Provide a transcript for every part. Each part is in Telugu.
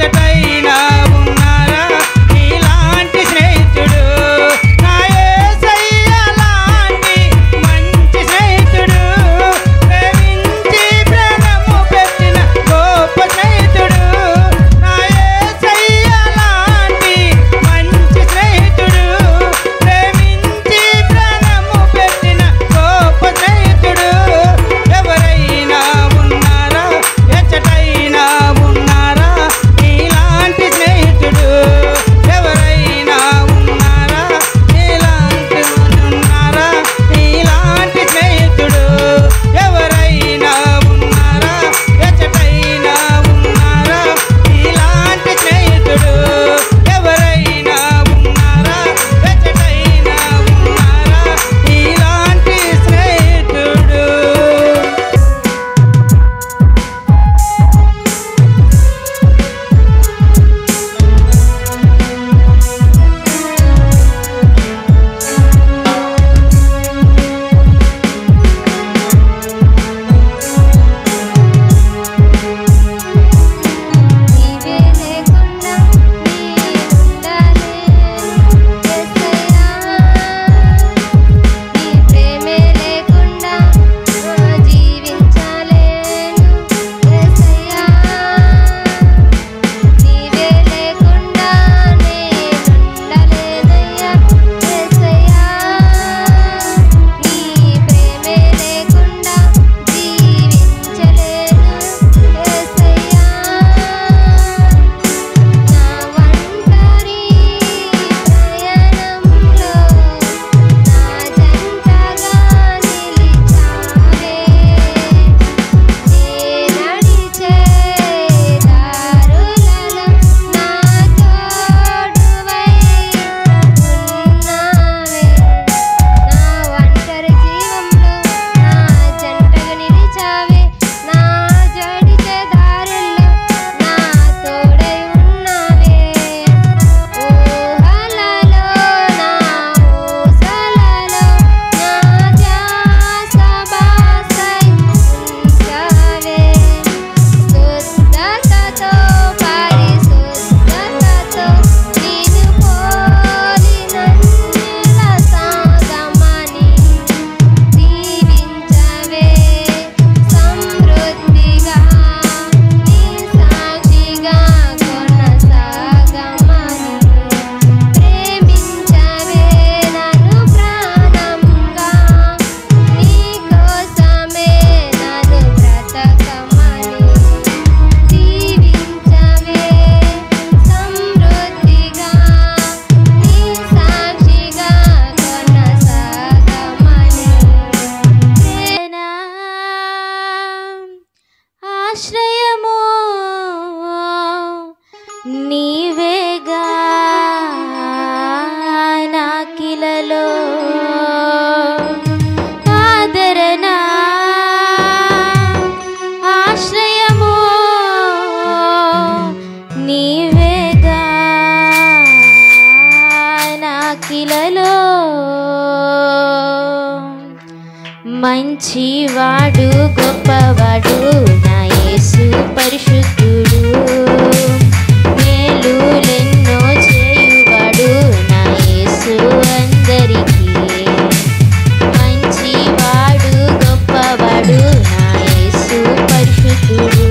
ఎచ్చటైనా ఉన్నారా నీలాంటి స్నేహితుడు నా యేసయ్య లాంటి మంచి స్నేహితుడు ప్రేమించి ప్రాణము పెట్టిన గొప్ప స్నేహితుడు నా యేసయ్య లాంటి మంచి స్నేహితుడు ప్రేమించి ప్రాణము పెట్టిన గొప్ప స్నేహితుడు ఎవరైనా ఉన్నారా ఎచ్చటైనా ఉన్నారా నీలాంటి స్నేహితుడు ఎవరైనా ఉన్నారా నీలాంటి ఉన్నారా నీలాంటి స్నేహితుడు ఎవరైనా ఉన్నారా ఎచ్చటైనా ఉన్నారా నీలాంటి స్నేహితుడు ఎవరైనా ఉన్నారా ఎచ్చటైనా ఉన్నారా నీలాంటి స్నేహితుడు నీవే లేకుండా నీవుండలేను యేసయ్యా నీ ప్రేమే లేకుండా జీవించలేను యేసయ్యా నీవే లేకుండా నేనుండలేనయ్యా యేసయ్యా నీ ప్రేమే లేకుండా జీవించలేను యేసయ్యా నా ఒంటరి ప్రయాణంలో నా జంటగా నిలిచావే నే నడిచే దారులలో నా తోడువై ఉన్నావే నా ఒంటరి జీవంలో నా జంటగా నిలిచావే నా జడిచే దారుల్లో నా తోడై ఉన్నావే ఊహలలో నా ఊసలలో నా ధ్యాస బాసై ఉంచావే శుద్ధతతో పరిశుద్ధతతో నిన్ను పోలినన్నుల సాగమని దీవించవే సమృద్ధిగా నీ సాక్షిగా కొనసాగమని ప్రేమించవే నన్ను ప్రాణంగా నీ కోసమే నన్ను బ్రతకమని దీవించవే సమృద్ధిగా నీ సాక్షిగా కొనసాగమని ప్రేనా ఆశ్రయము నీవేగా నాకిలలో ఆదరణ ఆశ్రయము నీవేగా నాకిలలో మంచివాడు గొప్పవాడు నా యేసు పరిశుద్ధుడు మేలులెన్నో చేయువాడు నా యేసు అందరికీ మంచివాడు గొప్పవాడు నా యేసు పరిశుద్ధుడు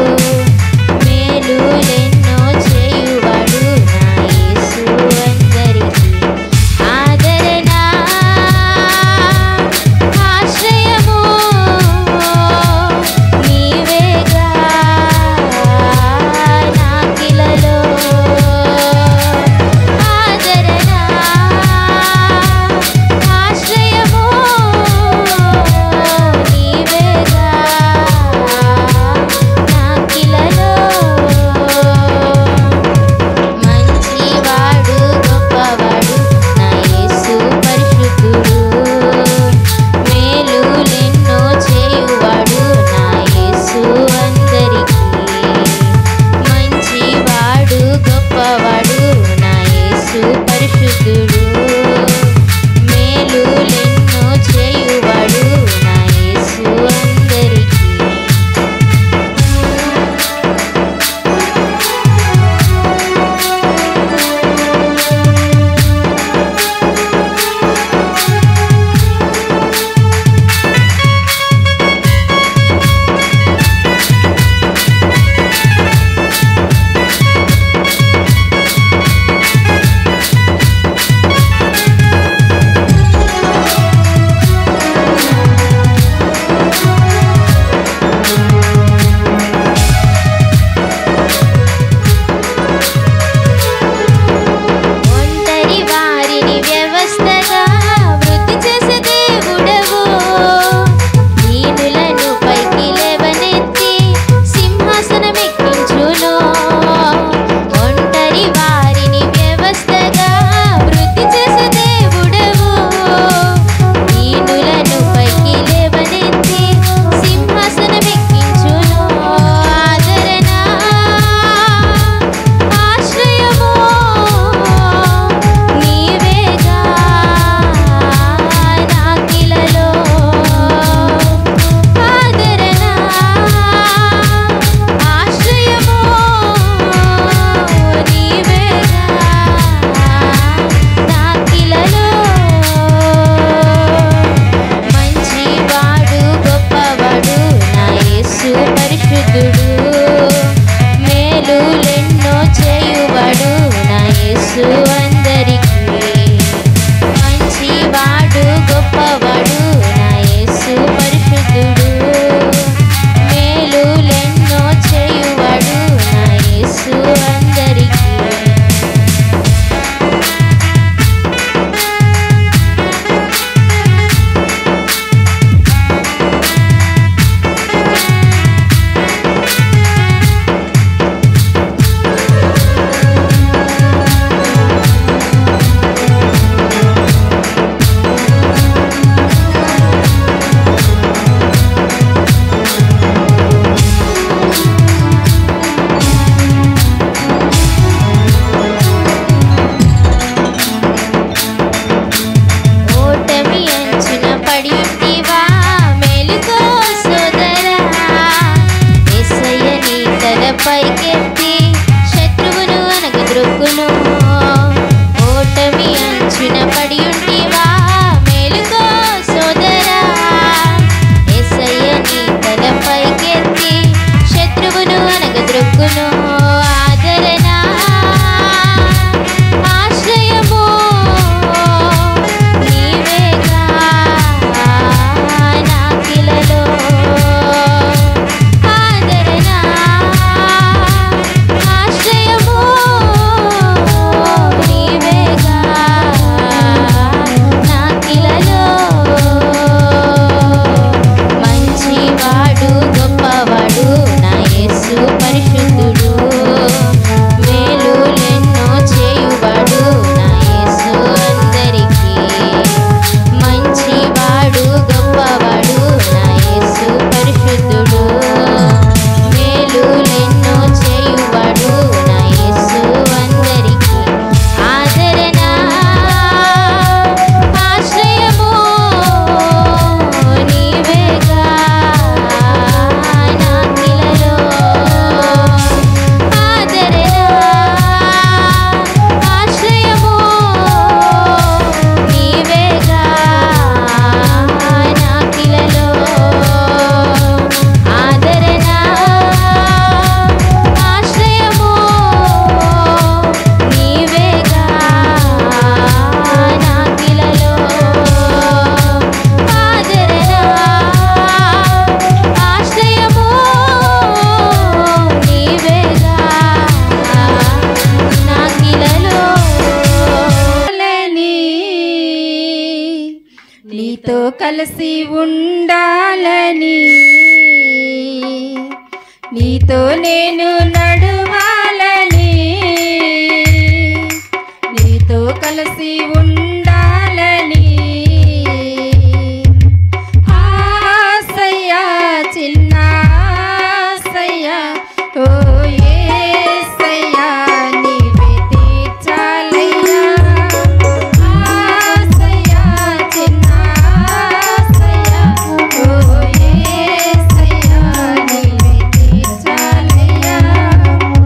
మేలులెన్నో చేయువాడు నా యేసు అందరికీ ఆదరణ ఆశ్రయము నీవేగా యేసు అందరికీ మంచివాడు గొప్పవాడు నా యేసు పరిశుద్ధుడు మేలులెన్నో చేయువాడు నా యేసు అందరికీ ఓటమి అంచున పడి ఉంటివా మేలుకో సోదరా యేసయ్య నీ తలపైకెత్తి శత్రువును అనగద్రొక్కును ఓటమి అంచున పడి ఉంటివా మేలుకో సోదరా యేసయ్య నీ తలపైకెత్తి శత్రువును అనగద్రొక్కును ఆదరణ ఆశ్రయము నీవేగా నాకిలలో ఆదరణ ఆశ్రయము నీవేగా నాకిలలో మంచివాడు గొప్పవాడు నా యేసు పరిశుద్ధుడు మేలులెన్నో చేయువాడు నా యేసు అందరికీ మంచివాడు గొప్పవాడు నా యేసు పరిశుద్ధుడు మేలులెన్నో చేయువాడు నా యేసు అందరికీ ఆదరణ ఆశ్రయము నీవేగా నాకిలలో ఆదరణ ఆశ్రయము నీవేగా నాకిలలో ఆదరణ ఆశ్రయము నీవేగా నాకిలలో ఆదరణ ఆశ్రయము నీవేగా నాకిలలో ఉండాలని నీతో కలిసి ఉండాలని నీతో నేను నడవాలని నీతో కలిసి ఉండాలని ఆసయ్యా చిన్న ఆసయ్యా ఓ యేసయ్యా నీవే తీర్చాలయ్యా ఆసయ్యా చిన్న ఆసయ్యా ఓ యేసయ్యా నీవే తీర్చాలయ్యా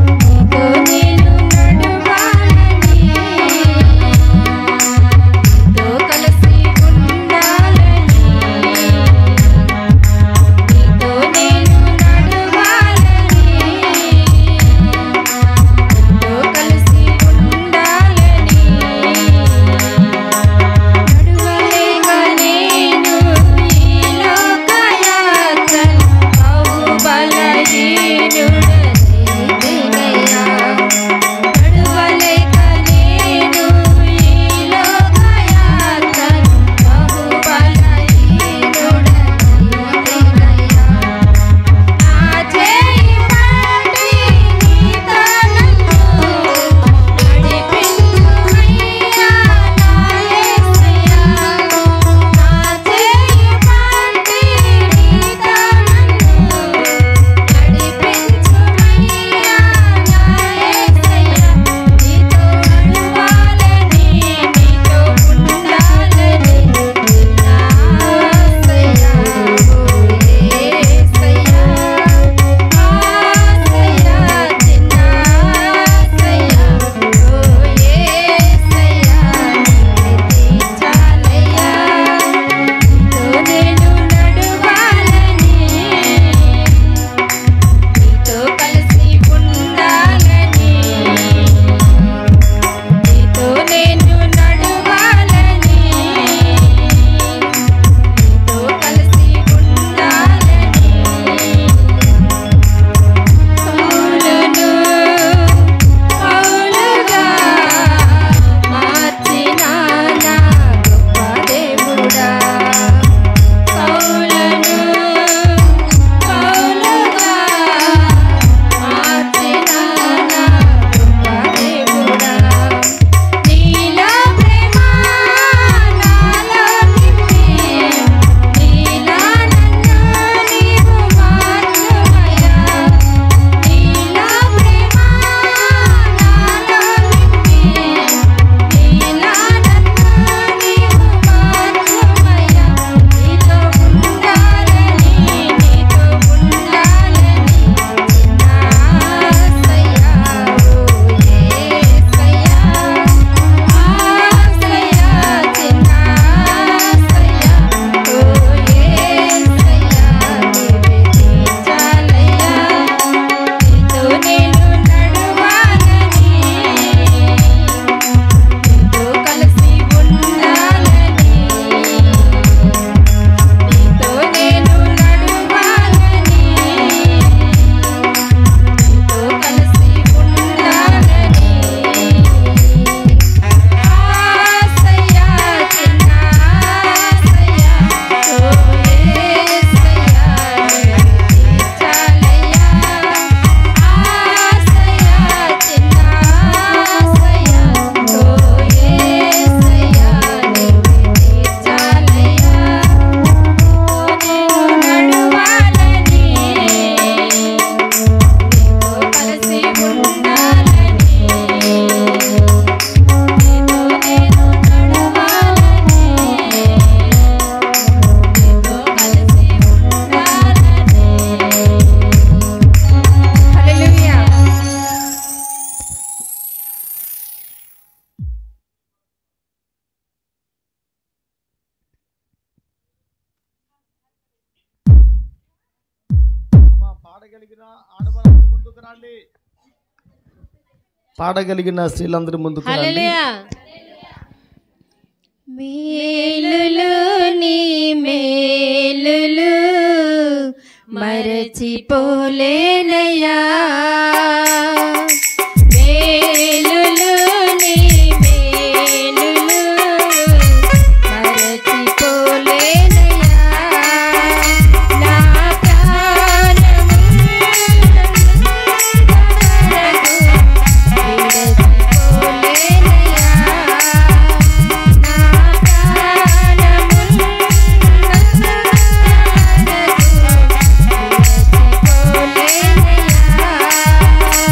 పాడగలిగిన ఆడవాళ్ళందరూ ముందుకు రండి పాడగలిగిన స్త్రీలందరూ ముందుకు రండి హల్లెలూయా మేలులు నీ మేలులు మరచిపోలేనయ్యా మేలులు నీ మేలులు మరచిపోలేనయ్యా నా ప్రాణము విడచిపోలేనయ్యా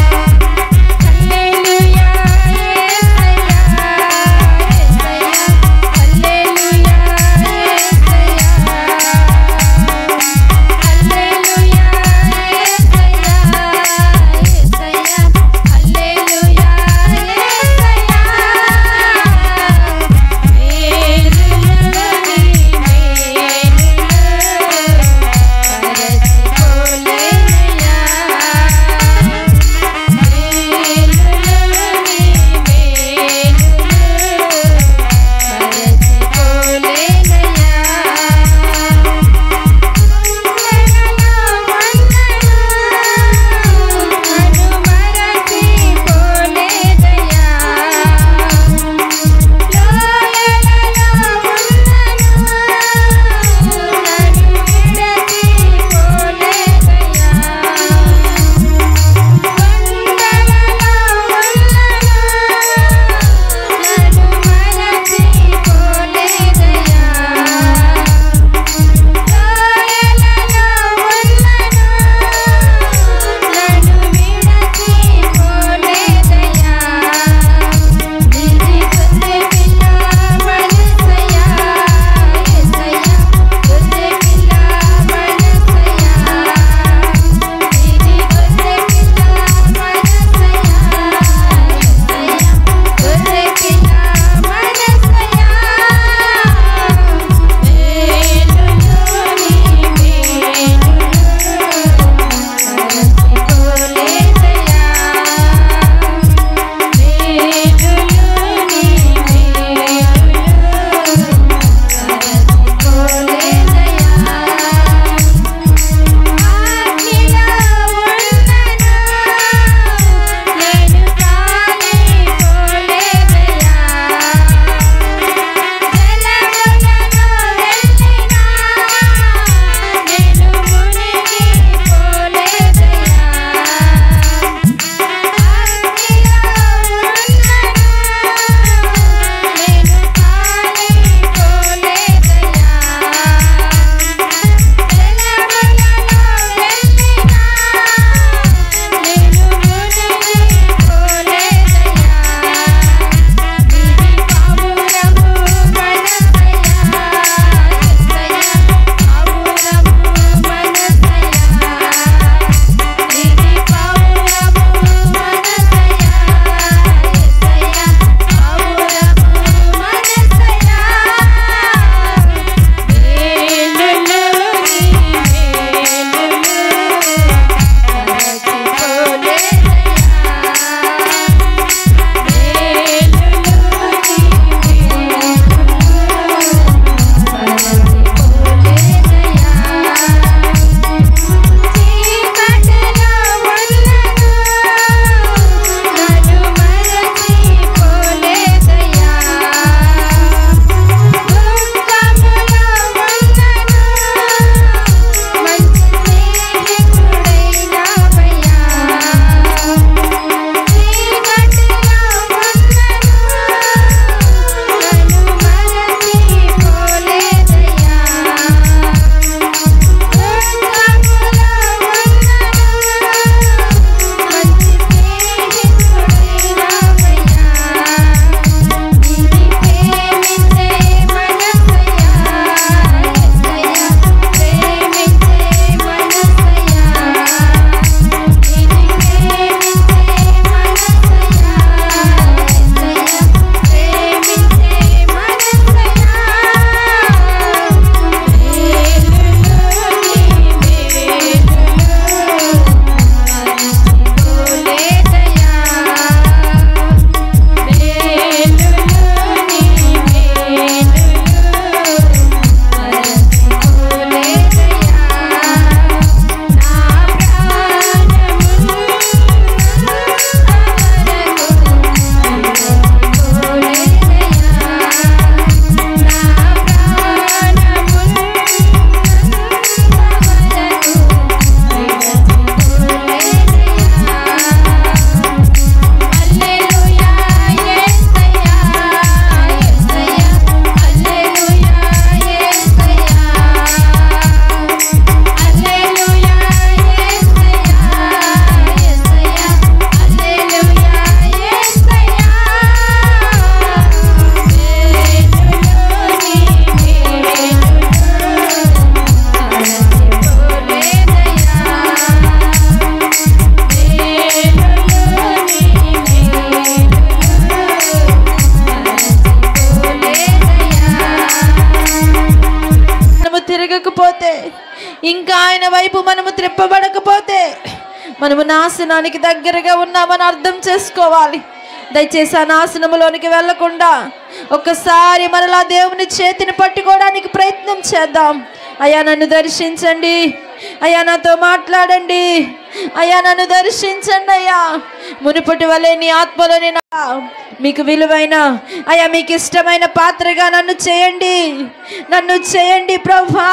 తిరగకపోతే ఇంకా ఆయన వైపు మనము త్రిప్పబడకపోతే మనము నాశనానికి దగ్గరగా ఉన్నామని అర్థం చేసుకోవాలి దయచేసి ఆ నాశనములోనికి వెళ్లకుండా ఒక్కసారి మరలా దేవుని చేతిని పట్టుకోవడానికి ప్రయత్నం చేద్దాం అయ్యా నన్ను దర్శించండి అయ్యా నాతో మాట్లాడండి అయ్యా నన్ను దర్శించండి అయ్యా మునుపటి వలె నీ ఆత్మలోని నా మీకు విలువైన అయ్యా మీకు ఇష్టమైన పాత్రగా నన్ను చేయండి నన్ను చేయండి ప్రభా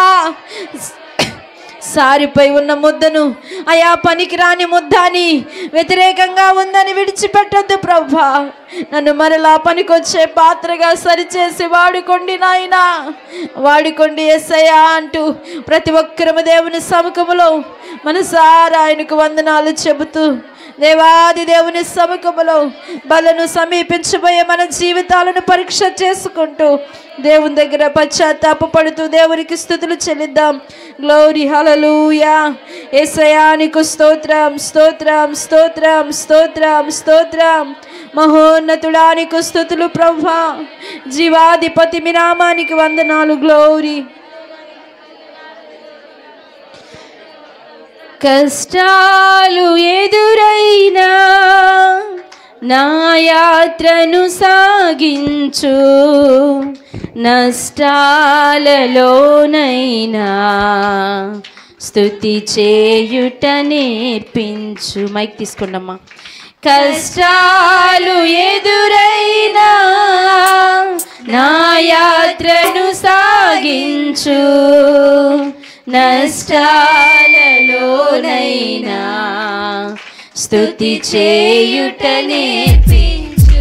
సారిపై ఉన్న ముద్దను అయా పనికిరాని ముద్ద అని వ్యతిరేకంగా ఉందని విడిచిపెట్టొద్దు ప్రభా నన్ను మరలా పనికొచ్చే పాత్రగా సరిచేసి వాడుకోండి నాయనా వాడుకోండి ఎస్సయ్యా అంటూ ప్రతి ఒక్కరము దేవుని సముఖములో మనసారా ఆయనకు వందనాలు చెబుతూ దేవాది దేవుని సముఖములో బలను సమీపించబోయే మన జీవితాలను పరీక్ష చేసుకుంటూ దేవుని దగ్గర పశ్చాత్తాపడుతూ దేవునికి స్థుతులు చెల్లిద్దాం గ్లోరీ హలలుయా ఏసయానికి స్తోత్రం స్తోత్రం స్తోత్రం స్తోత్రం స్తోత్రం మహోన్నతుడానికి స్థుతులు ప్రభా జీవాధిపతి మీ నామానికి వందనాలు గ్లోరీ కష్టాలు ఎదురైనా నా యాత్రను సాగించు నష్టాలలోనైనా స్థుతి చేయుట నేర్పించు మైక్ తీసుకోండమ్మా కష్టాలు ఎదురైనా నా యాత్రను సాగించు నష్టాలలోనైనా స్థుతి చేయుట నేర్పించు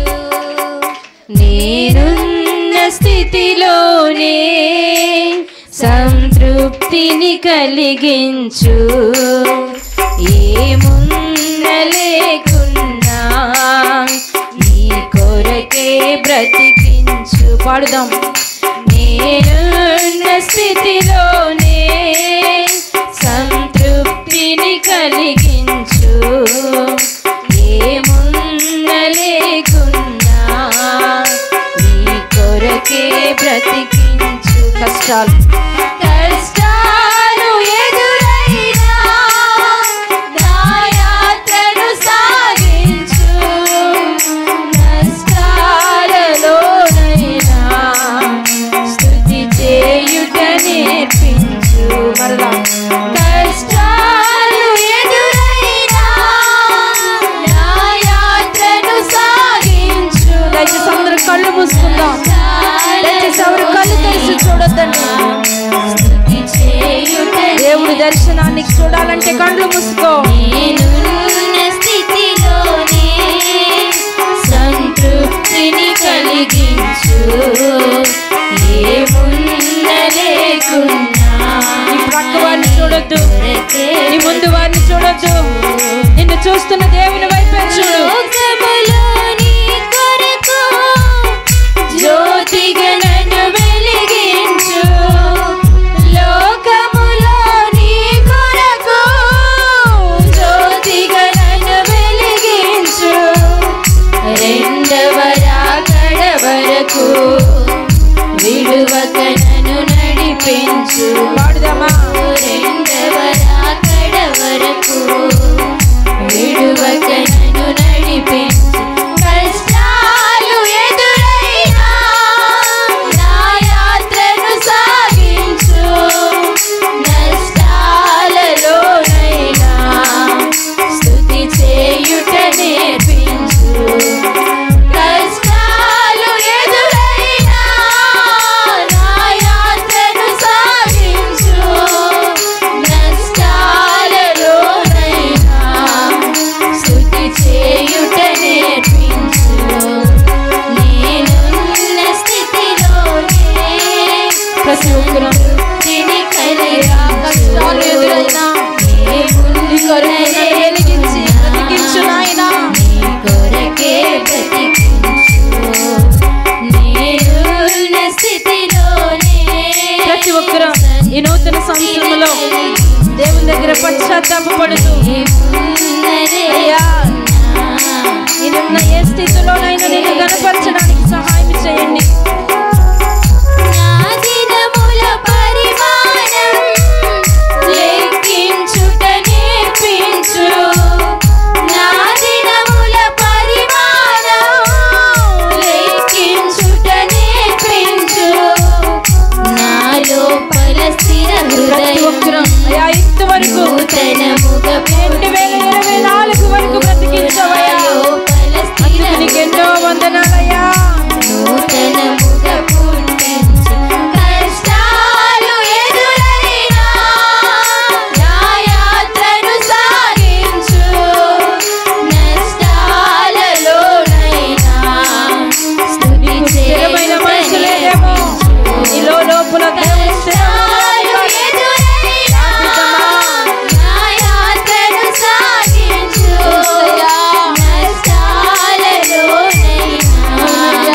నేనున్న స్థితిలోనే సంతృప్తిని కలిగించు ఏమున్న లేకున్నా నీ కొరకే బ్రతికించు పాడుదాం నేనున్న స్థితిలోనే సంతృప్తిని కలిగించు ఏమున్న లేకున్నా నీ కొరకే బ్రతికించు కష్టాలు కష్టాలు ఎదురైనా నా యాత్రను సాగించు నష్టాలలోనైనా స్తుతి చేయుట నేర్పించు మరలా కష్టాలు ఎదురైనా నా యాత్రను సాగించు దయచేసి అందరూ కళ్ళు మూసుకుందాం దయచేసి ఎవరు కళ్ళు తెరిచి చూడొద్దండి దేవుడి దర్శనానికి చూడాలంటే కళ్ళు మూసుకో నేనున్న స్థితిలోనే సంతృప్తిని కలిగించు ఏమున్న లేకున్నా నీ ప్రక్క వారిని చూడొద్దు కొరకే నీ ముందు వారిని చూడొద్దు నిన్ను చూస్తున్న దేవుని వైపే చూడు లోకములో నీ కొరకు జ్యోతిగా నన్ను వెలిగించు లోకములో నీ కొరకు జ్యోతిగా నన్ను వెలిగించు రెండవ రాకడ వరకు విడువక నన్ను నడిపించు పాడుదామా రెండవ రాకడ వరకు విడువక నన్ను నడిపించు కష్టాలు ఎదురైనా నా యాత్రను సాగించు నష్టాలలోనైనా స్తుతి చేయుట నేర్పించు కష్టాలు ఎదురైనా నా యాత్రను సాగించు నష్టాలలోనైనా స్తుతి చేయుట నేర్పించు నేనున్న స్థితిలోనే ప్రతి ఒక్కరూ తృప్తిని కష్టాలు ఎదురైనా నీ కొరకు నన్ను వెలిగించి బ్రతికించు నాయనా నీ కొరకే బ్రతికించు నేనున్న స్థితిలోనే ప్రతి ఒక్కరూ ఈ నూతన సంవత్సరంలో దేవుని దగ్గర పశ్చాత్తాపడుతూ అయ్యా నేనున్న ఏ స్థితిలోనైనా నిన్ను గనపరచడానికి సహాయం చేయండి నా దినముల పరిమాణం ఎన్నో వందనాలయ్యా నూతనముగా పుట్టించు కష్టాలు ఎదురైనా నా యాత్రను సాగించు నష్టాలలోనైనా స్తుతి స్థిరమైన మనసు లేదేమో నీలో లోపల దేవుని కష్టాలు ఎదురైనా నా యాత్రను సాగించు నష్టాలలోనైనా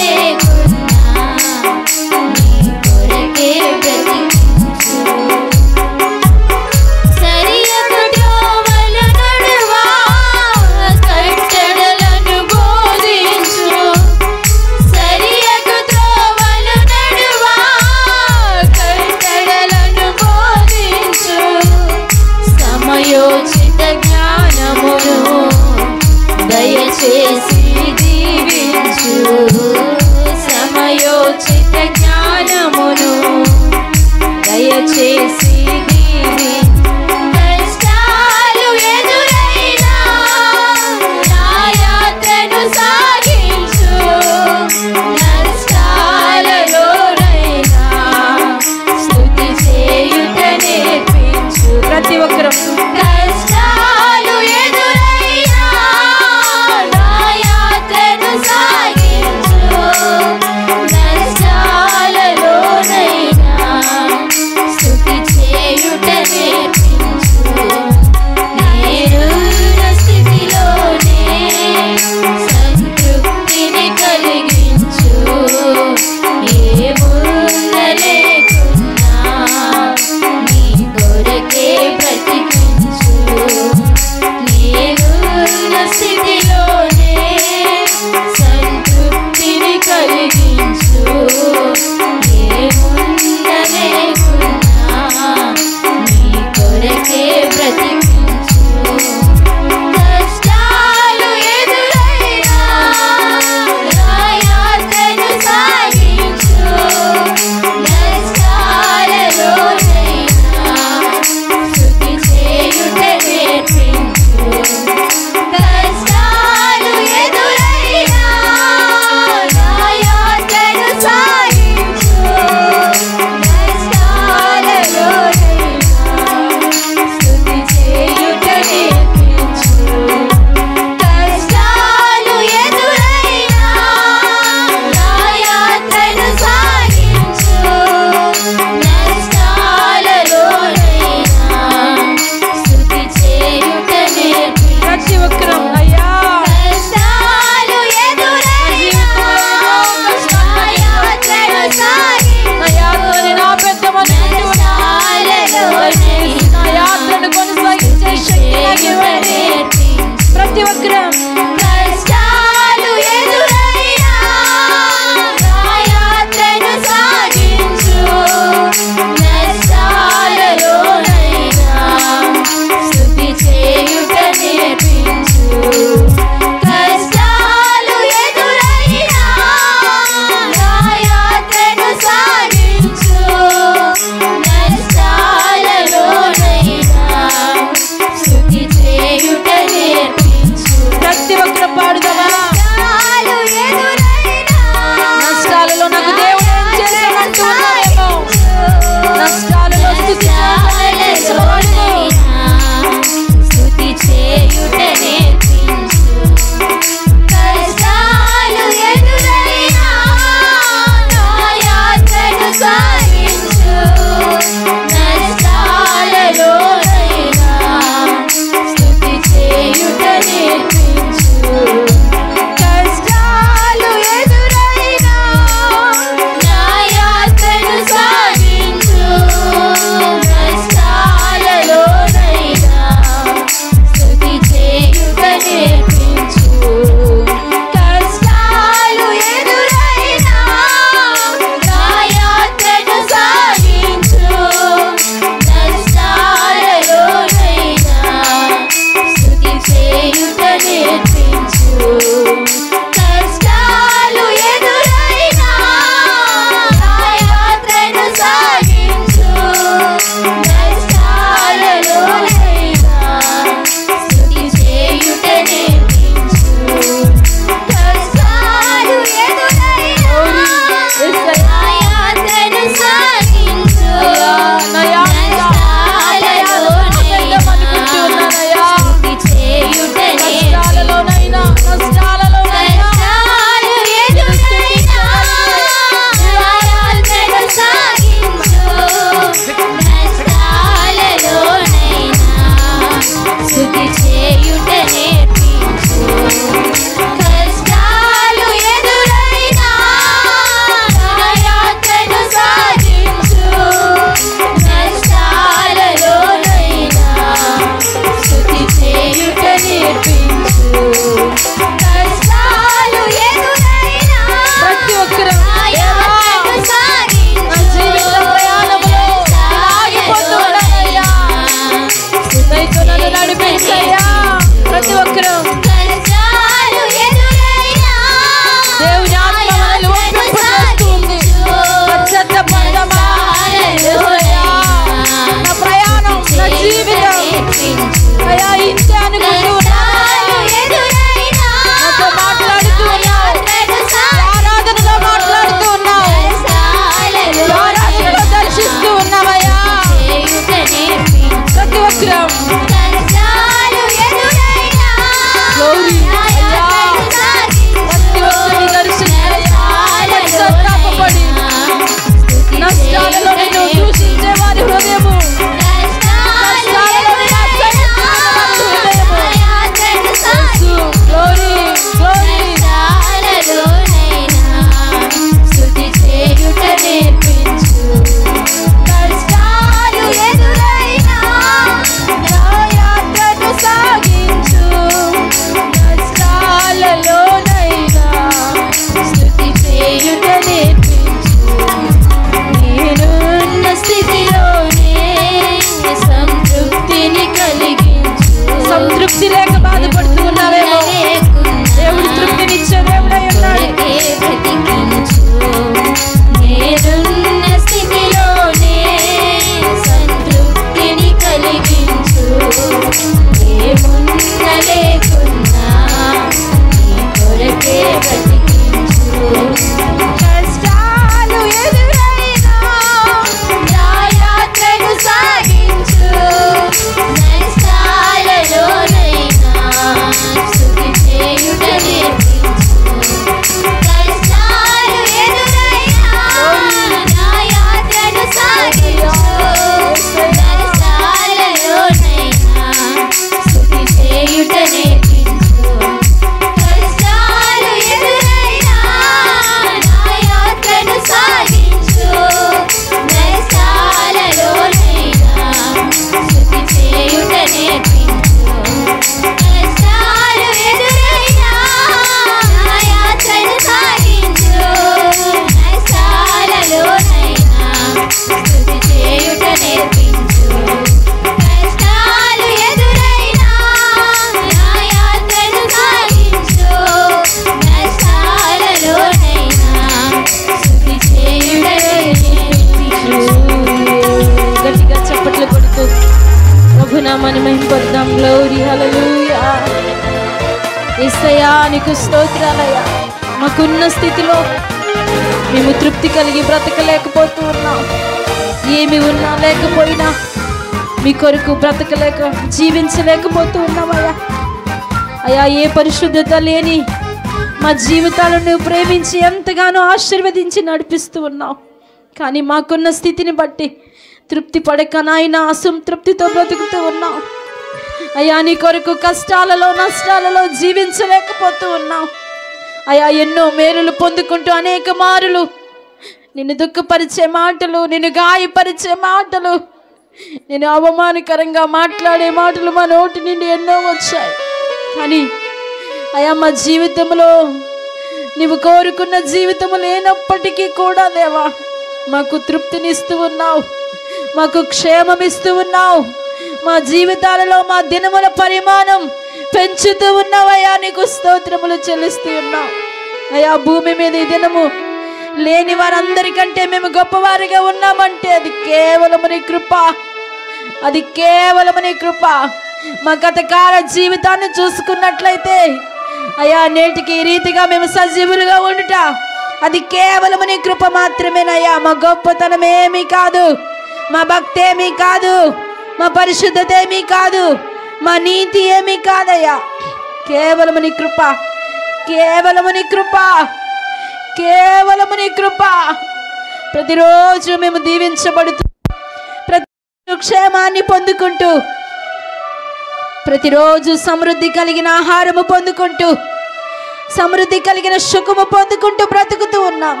నామని మహింపడదాం గ్లోరీ హల్లెలూయా యేసయ్యా నీకు స్తోత్రాలయ్యా మాకున్న స్థితిలో మేము తృప్తి కలిగి బ్రతకలేకపోతూ ఉన్నాం ఏమి ఉన్నా లేకపోయినా మీ కొరకు బ్రతకలేక జీవించలేకపోతూ ఉన్నామయ్యా అయ్యా ఏ పరిశుద్ధత లేని మా జీవితాలను నువ్వు ప్రేమించి ఎంతగానో ఆశీర్వదించి నడిపిస్తూ ఉన్నావు కానీ మాకున్న స్థితిని బట్టి తృప్తి పడక నాయన అసంతృప్తితో బ్రతుకుతూ ఉన్నాం అయ్యా నీ కొరకు కష్టాలలో నష్టాలలో జీవించలేకపోతూ ఉన్నాం అయ్యా ఎన్నో మేలులు పొందుకుంటూ అనేక మారులు నిన్ను దుఃఖపరిచే మాటలు నిన్ను గాయపరిచే మాటలు నేను అవమానకరంగా మాట్లాడే మాటలు మా నోటి నుండి ఎన్నో వచ్చాయి కానీ అయా మా జీవితంలో నీవు కోరుకున్న జీవితము లేనప్పటికీ కూడా దేవా మాకు తృప్తినిస్తూ ఉన్నావు మాకు క్షేమం ఇస్తూ ఉన్నావు మా జీవితాలలో మా దినముల పరిమాణం పెంచుతూ ఉన్నావయ్యా నీకు స్తోత్రములు చెల్లిస్తూ ఉన్నావు అయ్యా భూమి మీద ఈ దినము లేని వారందరికంటే మేము గొప్పవారిగా ఉన్నామంటే అది కేవలము నీ కృప అది కేవలము నీ కృప మా గతకాల జీవితాన్ని చూసుకున్నట్లయితే అయ్యా నేటికి ఈ రీతిగా మేము సజీవులుగా ఉండుట అది కేవలము నీ కృప మాత్రమేనయ్యా మా గొప్పతనం ఏమీ కాదు మా భక్తి ఏమీ కాదు మా పరిశుద్ధత ఏమీ కాదు మా నీతి ఏమీ కాదయ్యా కేవలము నీ కృప కేవలము నీ కృప కేవలము నీ కృప ప్రతిరోజు మేము దీవించబడుతూ ప్రతి క్షేమాన్ని పొందుకుంటూ ప్రతిరోజు సమృద్ధి కలిగిన ఆహారము పొందుకుంటూ సమృద్ధి కలిగిన సుఖము పొందుకుంటూ బ్రతుకుతూ ఉన్నాం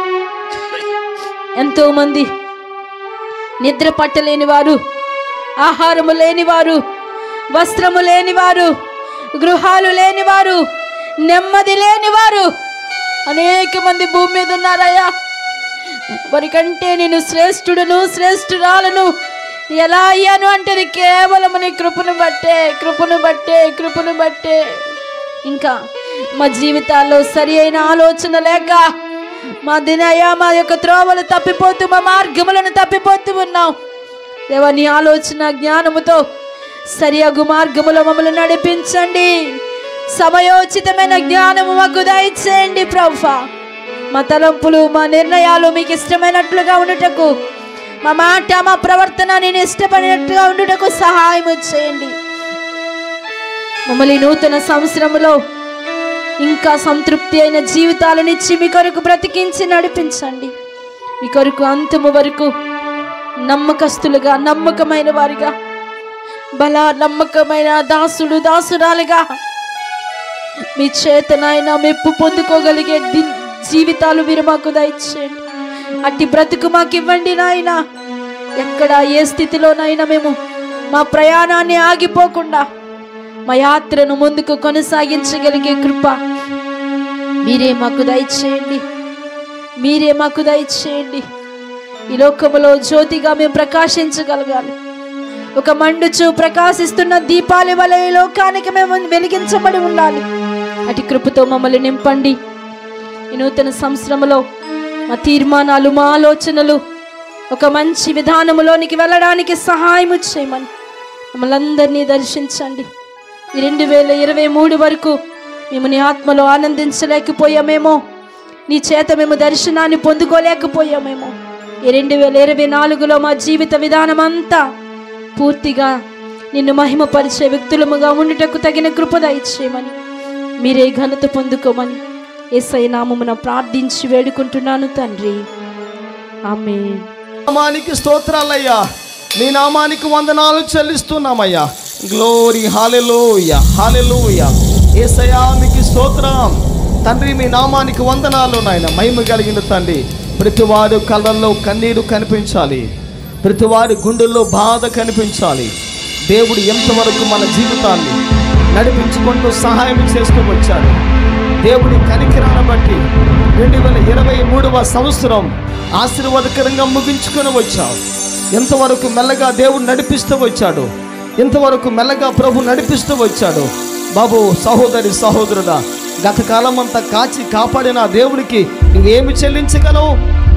ఎంతో మంది నిద్ర పట్టలేని వారు ఆహారము లేనివారు వస్త్రము లేనివారు గృహాలు లేనివారు నెమ్మది లేనివారు అనేక మంది భూమి మీద ఉన్నారయ్యా వారికంటే నేను శ్రేష్ఠుడును శ్రేష్ఠురాలను ఎలా అయ్యాను అంటే అది కేవలం నీ కృపను బట్టే కృపను బట్టే కృపను బట్టే ఇంకా మా జీవితాల్లో సరి అయిన ఆలోచన లేక మా దినయ్య మా యొక్క త్రోవలు తప్పిపోతూ మా మార్గములను తప్పిపోతూ ఉన్నాం దేవా నీ ఆలోచన జ్ఞానముతో సరియగు మార్గములో మమ్మల్ని నడిపించండి సమయోచితమైన జ్ఞానము మాకు దయచేయండి ప్రభా మా తలంపులు మా నిర్ణయాలు మీకు ఇష్టమైనట్లుగా ఉండుటకు మా మాట మా ప్రవర్తన నేను ఇష్టపడినట్టుగా ఉండుటకు సహాయం చేయండి మమ్మల్ని నూతన సంవత్సరములో ఇంకా సంతృప్తి అయిన జీవితాలనిచ్చి మీ కొరకు బ్రతికించి నడిపించండి మీ కొరకు అంతము వరకు నమ్మకస్తులుగా నమ్మకమైన వారిగా బల నమ్మకమైన దాసులు దాసురాలుగా మీ చేతనైనా మెప్పు పొందుకోగలిగే ది- జీవితాలు మీరు మాకు దయచేయండి అట్టి బ్రతుకు మాకు ఇవ్వండి నాయన ఎక్కడ ఏ స్థితిలోనైనా మేము మా ప్రయాణాన్ని ఆగిపోకుండా మా యాత్రను ముందుకు కొనసాగించగలిగే కృప మీరే మాకు దయచేయండి మీరే మాకు దయచేయండి ఈ లోకములో జ్యోతిగా మేము ప్రకాశించగలగాలి ఒక మండుచు ప్రకాశిస్తున్న దీపాల వలె ఈ లోకానికి మేము వెలిగించబడి ఉండాలి అటు కృపతో మమ్మల్ని నింపండి ఈ నూతన సంవత్సరంలో మా తీర్మానాలు మా ఆలోచనలు ఒక మంచి విధానములోనికి వెళ్ళడానికి సహాయం చేయమని మమ్మల్ని అందరినీ దర్శించండి ఈ రెండు వేల ఇరవై మూడు వరకు మేము నీ ఆత్మలో ఆనందించలేకపోయామేమో నీ చేత మేము దర్శనాన్ని పొందుకోలేకపోయామేమో ఈ రెండు వేల ఇరవై నాలుగులో మా జీవిత విధానం అంతా పూర్తిగా నిన్ను మహిమపరిచే వ్యక్తులముగా ఉండుటకు తగిన కృప దయచేయమని మీరే ఘనత పొందుకోమని ఎస్ఐ నామమున ప్రార్థించి వేడుకుంటున్నాను తండ్రి ఆమె నామానికి స్తోత్రాలయ్యా నీ నామానికి వందనాలు చెల్లిస్తున్నామయ్యా గ్లోరీ హాలెలూయ హాలెలూయ ఏసయ్యా మీకు స్తోత్రం తండ్రి మీ నామానికి వందనాలు నాయన మహిమ కలిగిన తండ్రి ప్రతివాడు కళ్ళల్లో కన్నీరు కనిపించాలి ప్రతివాడి గుండెల్లో బాధ కనిపించాలి దేవుడు ఎంతవరకు మన జీవితాన్ని నడిపించుకుంటూ సహాయం చేస్తూ వచ్చాడు దేవుడి కనికిరాన్ని బట్టి రెండు వేల ఇరవై మూడవ సంవత్సరం ఆశీర్వాదకరంగా ముగించుకొని వచ్చావు ఎంతవరకు మెల్లగా దేవుడు నడిపిస్తూ వచ్చాడు ఎంతవరకు మెల్లగా ప్రభు నడిపిస్తూ వచ్చాడు బాబు సహోదరి సహోదరుడా గత కాలం అంతా కాచి కాపాడిన ఆ దేవుడికి నువ్వేమి చెల్లించగలవు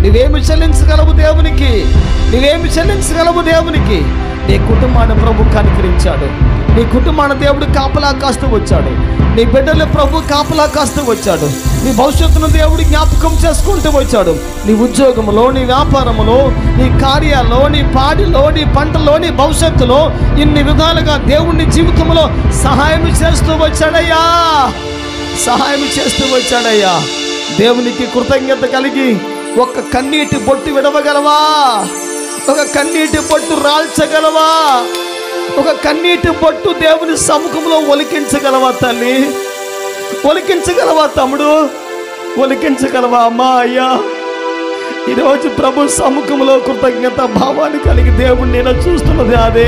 నువ్వేమి చెల్లించగలవు దేవునికి నువ్వేమి చెల్లించగలవు దేవునికి నీ కుటుంబాన్ని ప్రభు కనికరించాడు నీ కుటుంబాన్ని దేవుడు కాపలా కాస్తూ వచ్చాడు నీ బిడ్డలు ప్రభు కాపలా కాస్తూ వచ్చాడు నీ భవిష్యత్తును దేవుడు జ్ఞాపకం చేసుకుంటూ వచ్చాడు నీ ఉద్యోగంలో నీ వ్యాపారంలో నీ కార్యాల్లో నీ పాడిలో నీ పంటలో నీ భవిష్యత్తులో ఇన్ని విధాలుగా దేవుని జీవితంలో సహాయం చేస్తూ వచ్చాడయ్యా సహాయం చేస్తూ వచ్చాడయ్యా దేవునికి కృతజ్ఞత కలిగి ఒక కన్నీటి బొట్టు విడవగలవా ఒక కన్నీటి బొట్టు రాల్చగలవా ఒక కన్నీటి బొట్టు దేవుని సముఖంలో ఒలికించగలవా తల్లి ఒలికించగలవా తమ్ముడు ఒలికించగలవా అమ్మా అయ్యా ఈరోజు ప్రభు సముఖంలో కృతజ్ఞత భావాన్ని కలిగి దేవుడు నేను చూస్తున్నది అదే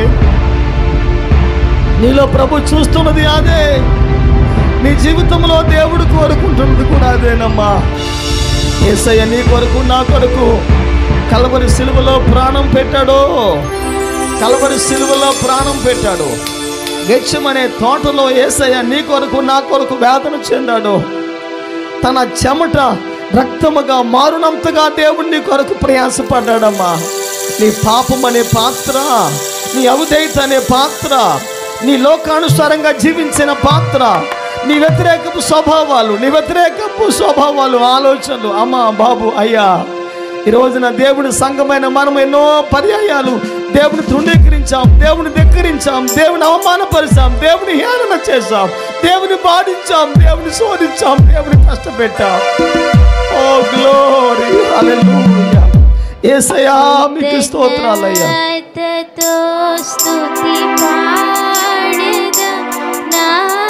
నీలో ప్రభు చూస్తున్నది అదే నీ జీవితంలో దేవుడు కోరుకుంటున్నది కూడా అదేనమ్మా ఏసయ్య నీ కొరకు నా కొరకు కలవరి సిలువలో ప్రాణం పెట్టాడు కలవరి సిలువలో ప్రాణం పెట్టాడు గెచ్చమనే తోటలో ఏసయ్య నీ కొరకు నా కొరకు వేదన చెందాడు తన చెమట రక్తముగా మారునంతగా దేవుడు నీ కొరకు ప్రయాసపడ్డాడమ్మా నీ పాపం అనే పాత్ర నీ అవిధేయత అనే పాత్ర నీ లోకానుసారంగా జీవించిన పాత్ర నీ వ్యతిరేకపు స్వభావాలు నీ వ్యతిరేకపు స్వభావాలు ఆలోచనలు అమ్మా బాబు అయ్యా ఈ రోజున దేవుడి సంఘమైన మనం ఎన్నో పర్యాయాలు దేవుని తృణీకరించాం దేవుని ధిక్కరించాం దేవుని అవమానపరిచాం దేవుని హేళన చేశాం దేవుని బాధించాం దేవుని శోధించాం దేవుని కష్టపెట్టాం ఓ గ్లోరీ హల్లెలూయా యేసయ్యా మీకు స్తోత్రాలయ్యా కృతజ్ఞతతో స్తుతి పాడెదా నా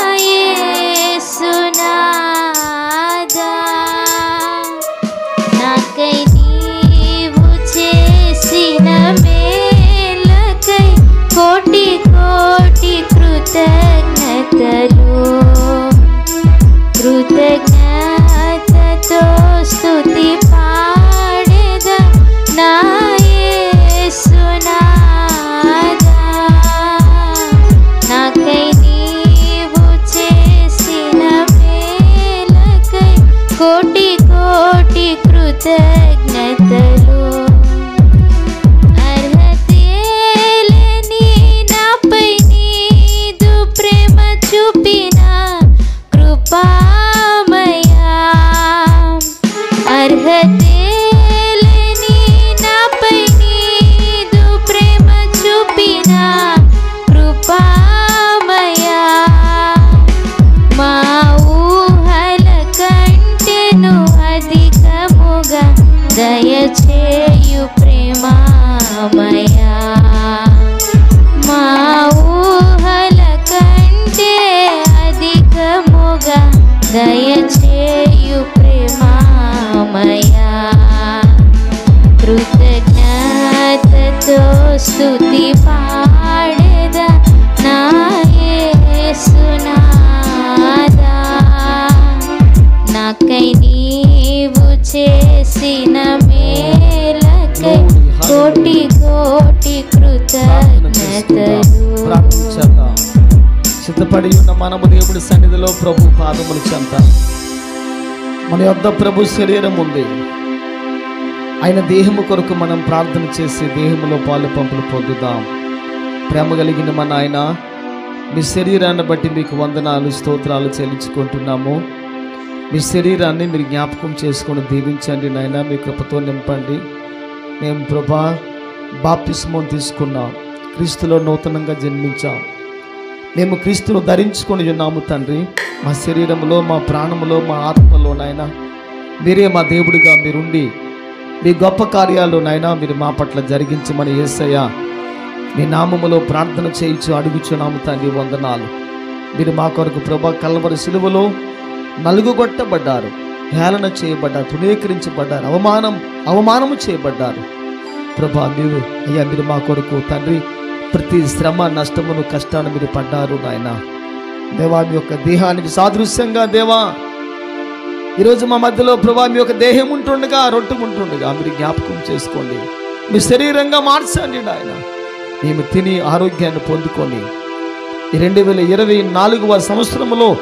యేసునాదా. నాకై నీవు చేసిన మేలకై కోటి కోటి కృతజ్ఞతలు కృతజ్ఞతతో స్తుతి పాడెద నా యేసునాదా. నాకై నీవు చేసిన మేలకై కోటి కోటి కృతజ్ఞతలు అర్హతేలని నాపై నీదు ప్రేమ చూపిన కృపామయా అర్హతేలని నాపై నీదు ప్రేమ చూపిన కృపామయా మా ఊహల కంటెను అధికముగా దయచేయు ప్రేమామయా మా ఊహల కంటే అధికముగా దయచేయు ప్రేమామయా కృతజ్ఞతతో స్తుతి పాడెద నా యేసునాదా. నాకై నీవు చేసిన మేలకై కోటి కోటి కృతజ్ఞతలు ప్రార్థించేద్దాం సిద్ధపడి ఉన్న మనము దేవుడి సన్నిధిలో ప్రభు పాదములు చెంత మన యొద్ద ప్రభు శరీరం ఉంది ఆయన దేహము కొరకు మనం ప్రార్థన చేసి దేహములో పాలు పంపులు పొందుదాం ప్రేమ కలిగిన మన ఆయన మీ శరీరాన్ని బట్టి మీకు వందనాలు స్తోత్రాలు చెల్లించుకుంటున్నాము మీ శరీరాన్ని మీరు జ్ఞాపకం చేసుకొని దీవించండి నాయన మీ కృపతో నింపండి మేము ప్రభా బాప్తిస్మం తీసుకున్నాం క్రీస్తులో నూతనంగా జన్మించాం మేము క్రీస్తును ధరించుకొని ఉన్నాము తండ్రి మా శరీరంలో మా ప్రాణములో మా ఆత్మలో నాయన మీరే మా దేవుడిగా మీరుండి మీ గొప్ప కార్యాలు నాయన మీరు మా పట్ల జరిగించమని యేసయ్య మీ నామములో ప్రార్థన చేయించు అడుగుచున్నాము తండ్రి వందనాలు మీరు మా కొరకు ప్రభా కల్వరి సిలువలో నలుగుగొట్టబడ్డారు హేళన చేయబడ్డారు తృణీకరించబడ్డారు అవమానం అవమానము చేయబడ్డారు ప్రభా మీరు అయ్యా మీరు మా కొరకు తండ్రి ప్రతి శ్రమ నష్టమును కష్టాన్ని మీరు పడ్డారు నాయన దేవా మీ యొక్క దేహానికి సాదృశ్యంగా దేవా ఈరోజు మా మధ్యలో ప్రభా మీ యొక్క దేహం ఉంటుండగా రొట్టె ఉంటుండగా మీరు జ్ఞాపకం చేసుకోండి మీ శరీరంగా మార్చండి నాయన మేము తిని ఆరోగ్యాన్ని పొందుకొని ఈ రెండు వేల ఇరవై నాలుగవ సంవత్సరంలో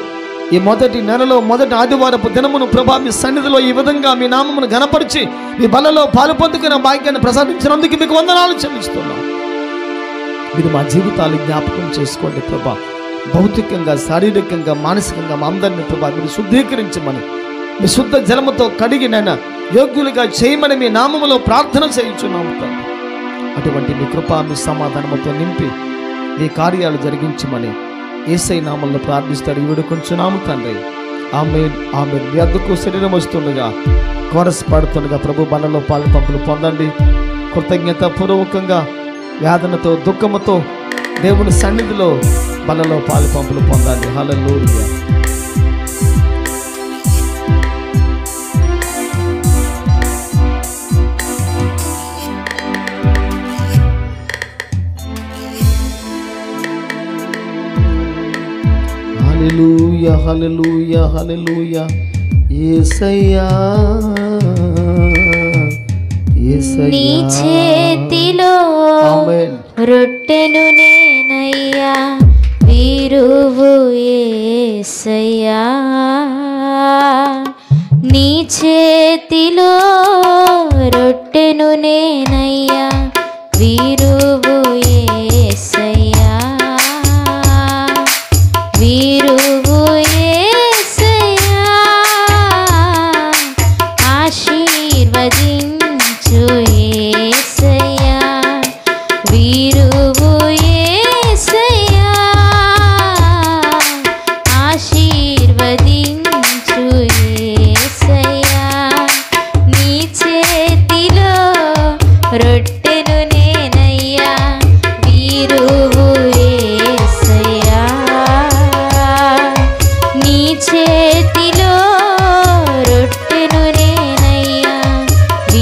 ఈ మొదటి నెలలో మొదటి ఆదివారపు దినమును ప్రభా మీ సన్నిధిలో ఈ విధంగా మీ నామమును గనపరిచి మీ బలలో పాలు పొందుకున్న భాగ్యాన్ని ప్రసాదించినందుకు మీకు వందనాలు చెల్లిస్తున్నాం మీరు మా జీవితాలు జ్ఞాపకం చేసుకోండి ప్రభా భౌతికంగా శారీరకంగా మానసికంగా మా అందరిని ప్రభా మీరు శుద్ధీకరించమని మీ శుద్ధ జలముతో కడిగి నైనా యోగ్యులుగా చేయమని మీ నామములో ప్రార్థన చేయించున్నాము తండ్రి అటువంటి మీ కృప మీ సమాధానముతో నింపి మీ కార్యాలు జరిగించమని ఏసై నామంలో ప్రార్థిస్తాడు ఈవిడ కొంచున్నాము తండ్రి ఆమె ఆమె మీ అద్దకు శరీరం వస్తుండగా కోరస్ పాడుతుండగా ప్రభు బలలో పాలు పంపులు పొందండి కృతజ్ఞత పూర్వకంగా వేదనతో దుఃఖముతో దేవుని సన్నిధిలో బలలో పాలు పంపులు పొందండి హల్లెలూయా హల్లెలూయా హల్లెలూయా హల్లెలూయా యేసయ్యా నీ యేసయ్యా చేతిలో ఆమేన్ రొట్టెను నేనయ్యా వీరువు ఏసయ్యా నీ చేతిలో రొట్టెను నేనయ్యా వీరువు ఏసయ్యా వీరువు ఏసయ్యా ఆశీర్వదించు ఏసయ్యా వీరువు ఏసయ్యా ఆశీర్వదించు ఏసయ్యా నీ చేతిలో రొట్టెను నేనయ్యా వీరువు ఏసయ్యా నీ చేతిలో రొట్టెను నేనయ్యా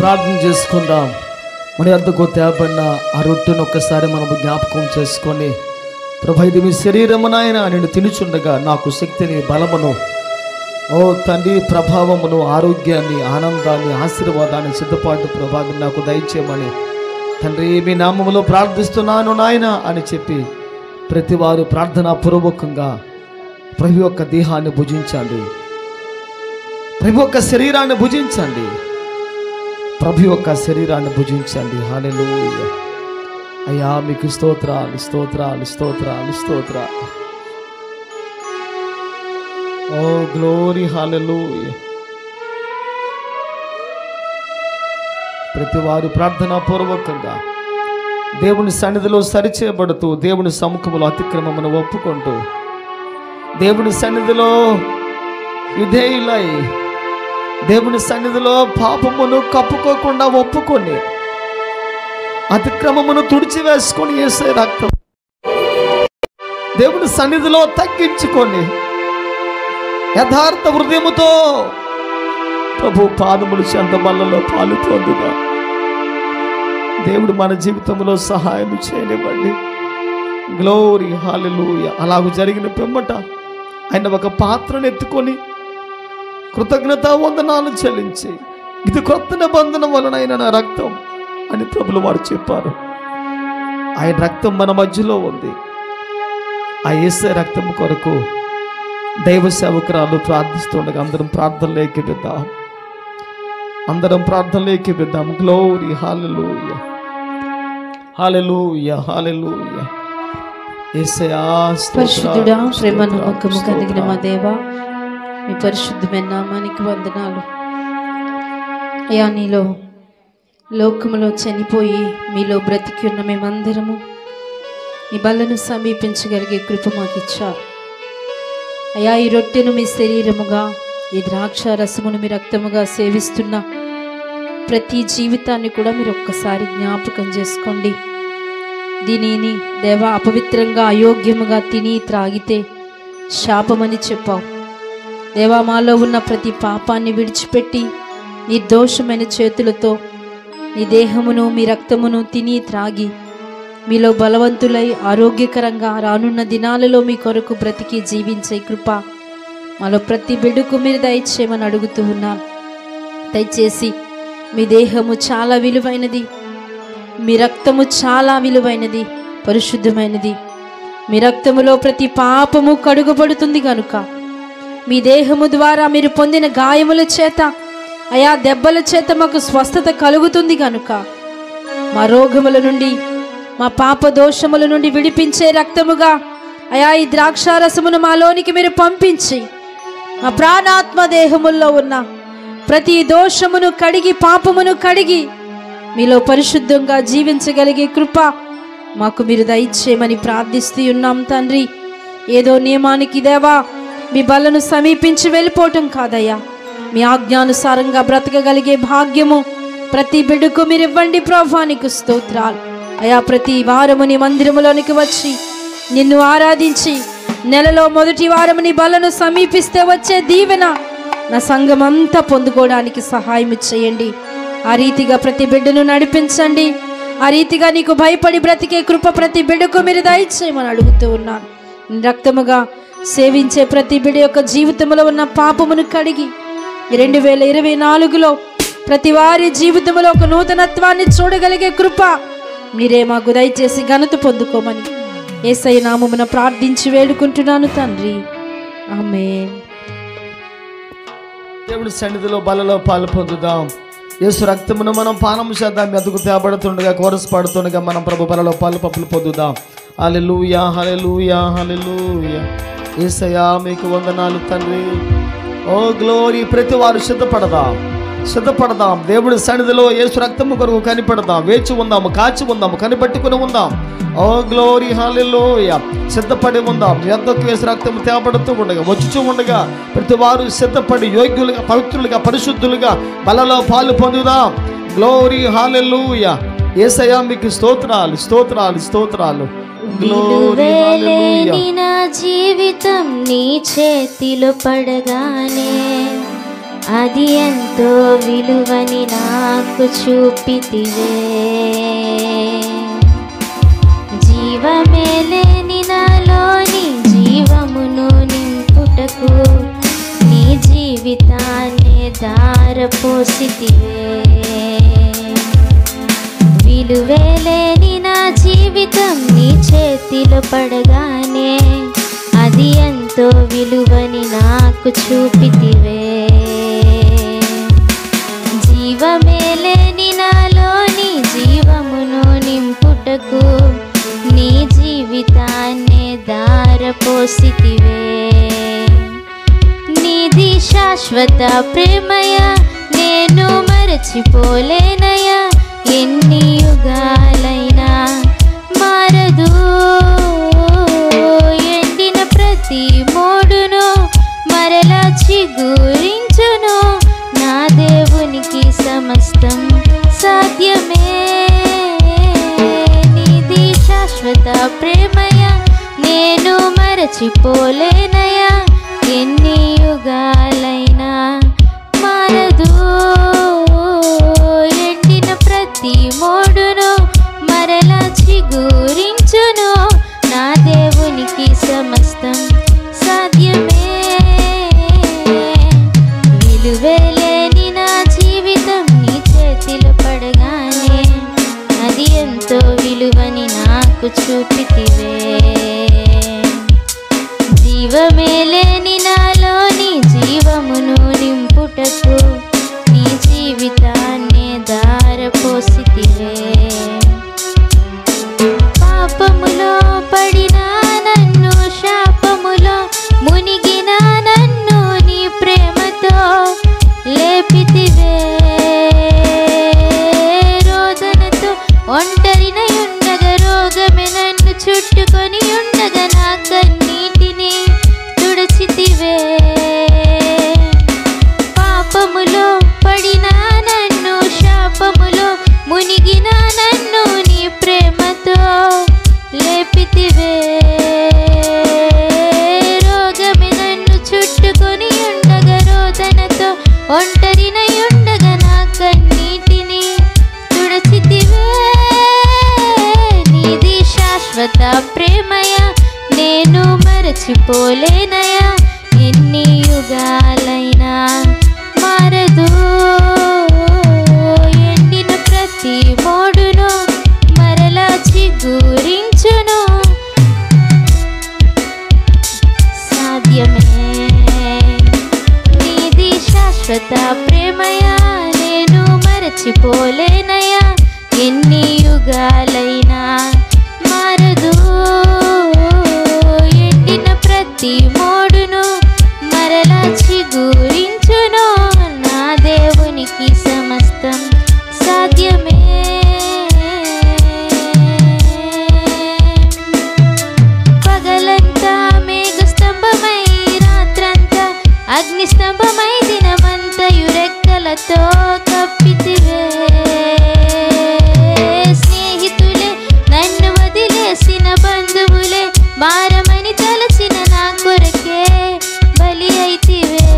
ప్రార్థన చేసుకుందాం మన వద్దకు తేపడిన ఆ రొట్టెను ఒక్కసారి మనం జ్ఞాపకం చేసుకొని ప్రభు ఇది మీ శరీరము నాయన నేను తినుచుండగా నాకు శక్తిని బలమును ఓ తండ్రి ప్రభావమును ఆరోగ్యాన్ని ఆనందాన్ని ఆశీర్వాదాన్ని సిద్ధపాటు ప్రభావం నాకు దయచేయమని తండ్రి మీ నామములో ప్రార్థిస్తున్నాను నాయన అని చెప్పి ప్రతి వారు ప్రార్థనా పూర్వకంగా ప్రభు యొక్క దేహాన్ని భుజించండి ప్రభు యొక్క శరీరాన్ని భుజించండి ప్రభు యొక్క శరీరాన్ని భుజించండి హాలెలూయ అయ్యా మీకు స్తోత్రాలు స్తోత్రాలు స్తోత్రాలు స్తోత్రాలు ఓ గ్లోరీ హాలెలూయ ప్రతి వారు ప్రార్థనా పూర్వకంగా దేవుని సన్నిధిలో సరిచేయబడుతూ దేవుని సముఖములో అతిక్రమమును ఒప్పుకుంటూ దేవుని సన్నిధిలో విధేయులై దేవుని సన్నిధిలో పాపమును కప్పుకోకుండా ఒప్పుకొని అతిక్రమమును తుడిచివేసుకొని వేసే రక్తం దేవుని సన్నిధిలో తగ్గించుకొని యథార్థ హృదయముతో ప్రభు పాదములు చెందబల్లలో పాలు పొందుదా దేవుడు మన జీవితంలో సహాయం చేయనివ్వండి గ్లోరీ హాలెలూయ అలాగూ జరిగిన పిమ్మట ఆయన ఒక పాత్రను ఎత్తుకొని కృతజ్ఞత వందనాలు చెల్లించి ఇది కొత్త నిబంధన వలనైన నా రక్తం అని ప్రభులు వారు చెప్పారు ఆయన రక్తం మన మధ్యలో ఉంది ఆ ఏసే రక్తం కొరకు దైవ సేవకురాలు ప్రార్థిస్తుండగా అందరం ప్రార్థనలోకి విద్దాం అందరం ప్రార్థనలోకి విద్దాం గ్లోరీ హాలెలూయ హాలెలూయ హాలెలూయ యేసయ్యా స్తోత్రాలు, పరిశుద్ధుడా ప్రేమ స్తోత్రాలు, నమ్మకము కలిగిన మా స్తోత్రాలు. దేవా మీ పరిశుద్ధమైన నామానికి వందనాలు అయ్యా నీలో లోకములో చనిపోయి మీలో బ్రతికి ఉన్న మేమందరము మీ బల్లను సమీపించగలిగే కృప మాకు ఇచ్చారు అయ్యా ఈ రొట్టెను మీ శరీరముగా ఈ ద్రాక్ష రసమును మీ రక్తముగా సేవిస్తున్న ప్రతి జీవితాన్ని కూడా మీరు ఒక్కసారి జ్ఞాపకం చేసుకోండి దీనిని దేవా అపవిత్రంగా అయోగ్యముగా తిని త్రాగితే శాపమని చెప్పావు దేవా మాలో ఉన్న ప్రతి పాపాన్ని విడిచిపెట్టి నిర్దోషమైన చేతులతో నీ దేహమును మీ రక్తమును తిని త్రాగి మీలో బలవంతులై ఆరోగ్యకరంగా రానున్న దినాలలో మీ కొరకు బ్రతికి జీవించే కృప మాలో ప్రతి బిడ్డకు మీరు దయచేయమని అడుగుతూ ఉన్నాను దయచేసి మీ దేహము చాలా విలువైనది మీ రక్తము చాలా విలువైనది పరిశుద్ధమైనది మీ రక్తములో ప్రతి పాపము కడుగబడుతుంది కనుక మీ దేహము ద్వారా మీరు పొందిన గాయముల చేత అయా దెబ్బల చేత మాకు స్వస్థత కలుగుతుంది కనుక మా రోగముల నుండి మా పాప దోషముల నుండి విడిపించే రక్తముగా అయా ఈ ద్రాక్షారసమును మాలోనికి మీరు పంపించి మా ప్రాణాత్మ దేహముల్లో ఉన్న ప్రతి దోషమును కడిగి పాపమును కడిగి మీలో పరిశుద్ధంగా జీవించగలిగే కృప మాకు మీరు దయచేయమని ప్రార్థిస్తూ ఉన్నాం తండ్రి ఏదో నియమానికి దేవా మీ బలను సమీపించి వెళ్ళిపోవటం కాదయ్యా మీ ఆజ్ఞానుసారంగా బ్రతకగలిగే భాగ్యము ప్రతి బిడ్డకు మీరు ఇవ్వండి ప్రభానికి స్తోత్రాలు అయా ప్రతి వారము నీ మందిరములోనికి వచ్చి నిన్ను ఆరాధించి నెలలో మొదటి వారము నీ బలను సమీపిస్తే వచ్చే దీవెన నా సంఘం అంతా పొందుకోవడానికి సహాయం చేయండి ఆ రీతిగా ప్రతి బిడ్డను నడిపించండి ఆ రీతిగా నీకు భయపడి బ్రతికే కృప ప్రతి బిడ్డకు మీరు దయచేయమని అడుగుతూ ఉన్నాను నీ రక్తముగా సేవించే ప్రతి బిడ్డ యొక్క జీవితంలో ఉన్న పాపమును కడిగి రెండు వేల ఇరవై నాలుగులో ప్రతి వారి జీవితంలో ఒక నూతనత్వాన్ని చూడగలిగే కృప మీరే మాకు దయచేసి ఘనత పొందుకోమని ఏసై నామమున ప్రార్థించి వేడుకుంటున్నాను తండ్రి ఆమేన్ దేవుని సన్నిధిలో బలలో పాలు పొందుదాం యేసు రక్తమును మనం పానం చేద్దాం ఎదుగు తేబడుతుండగా కోరస్ పాడుతుండగా మనం ప్రభు బలలో పాలు పప్పులు పొందుదాం హల్లెలూయా హల్లెలూయా హల్లెలూయా యేసయ్యా మీకు వందనాలు తండ్రి ఓ గ్లోరీ ప్రతి వారు సిద్ధపడదాం సిద్ధపడదాం దేవుడి సన్నిధిలో యేసు రక్తము కొరకు కనిపెడదాం వేచి ఉందాము కాచి ఉందాము కనిపెట్టుకుని ఉందాం ఓ గ్లోరీ హాలెలోయ సిద్ధపడి ఉందాం ఎంతకు వేసి రక్తము తేపడుతూ ఉండగా వచ్చుచూ ఉండగా ప్రతి వారు సిద్ధపడి యోగ్యులుగా పవిత్రులుగా పరిశుద్ధులుగా బలలో పాలు పొందుదాం గ్లోరీ హాలెలూయ ఏసయ్యా మీకు స్తోత్రాలు స్తోత్రాలు స్తోత్రాలు గ్లోరీ హాలెలూయ విలువలేని నా జీవితం నీ చేతిలో పడగానే అది ఎంతో విలువని నాకు చూపితివే జీవమే లేని నాలోని జీవమును నింపుటకు నీ జీవితాన్ని దారపోసితివే విలువేలేని నా జీవితం నీ చేతిలో పడగానే అది ఎంతో విలువని నాకు చూపితివే జీవమే లేని నాలోని జీవమును నింపుటకు నీ జీవితాన్ని దారపోసితివే నీది శాశ్వత ప్రేమయ నేను మరచిపోలేనయా ఎన్ని యుగాలైనా మారదు ఎండిన ప్రతి మోడును మరలా చిగురించును నా దేవునికి సమస్తం సాధ్యమే నీది శాశ్వత ప్రేమయ నేను మరచిపోలేనయా ఎన్ని యుగాలైనా మారదు ఎండిన ప్రతి మోడును మరలా చిగురించును నా దేవునికి సమస్తం సాధ్యమే విలువేలేని నా జీవితం నీ చేతిలో పడగానే అది ఎంతో విలువని నాకు చూపితివే జీవమే లేని నాలోని జీవమును నింపుటకు నీ జీవితాన్ని దారపోసితివే పాపములో పడిన నన్ను శాపములో మునిగిన నన్ను నీ ప్రేమతో లేపితివే రోదనతో ఒంటరినై ఉండగా రోగమే నన్ను చుట్టుకొని ఉండగా నా కన్నీటిని తుడచితివే పాపములో పడిన నన్ను శాపములో మునిగిన నన్ను నీ ప్రేమతో లేపితివే రోగమే నన్ను చుట్టుకొని ఉండగా రోదనతో ఒంటరినై ఉండగా నా కన్నీటిని తుడచితివే నీది శాశ్వత ప్రేమయ నేను మరచిపోలేనయా ఎన్ని యుగాలైనా మారదు ఎండిన ప్రతి మోడును మరలా చిగురించును సాధ్యమే నీది శాశ్వత ప్రేమయా నేను మరచిపోలేనయా ఎన్ని యుగాలైనా మారదు ఎండిన ప్రతి మోడును మరలా చిగురించును నా దేవునికి సమస్తం సాధ్యమే పగలంతా మేఘ స్తంభమై రాత్రంతా అగ్ని స్తంభమై దినమంతయు రెక్కలతో కప్పితివే స్నేహితులే నన్ను వదిలేసిన బంధువులే భారమని తలచిన నా కొరకే బలి అయితివే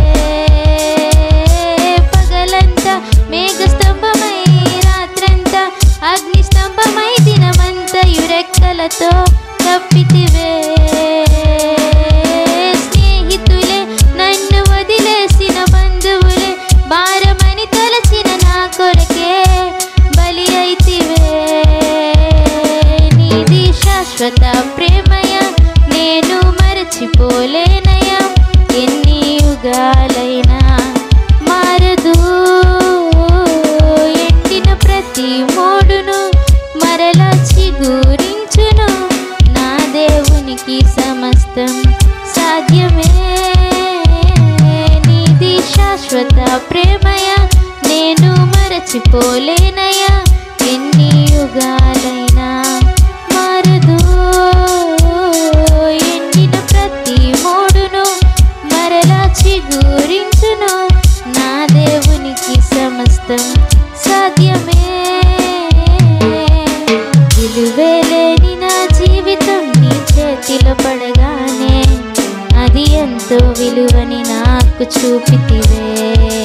పగలంతా మేఘ స్తంభమై రాత్రంతా అగ్ని స్తంభమై దినమంతయు రెక్కలతో కప్పితివే స్నేహితులే నన్ను వదిలేసిన బంధువులే భారమని తలచిన నా కొరకే బలి అయితివే నీది శాశ్వత ప్రేమయ నేను మరచిపోలేనయా ఎన్ని యుగాలైనా మారదు ఎండిన ప్రతి మోడును మరలా చిగురించును నా దేవునికి సమస్తం సాధ్యమే నీది శాశ్వత ప్రేమయ నేను మరచిపోలేనయా ఎన్ని యుగాలైనా మారదు ఎండిన ప్రతి మోడును మరలా చిగురించును నా దేవునికి సమస్తం సాధ్యమే విలువేలేని నా జీవితం నీ చేతిలో పడగానే అది ఎంతో విలువని నాకు చూపితివే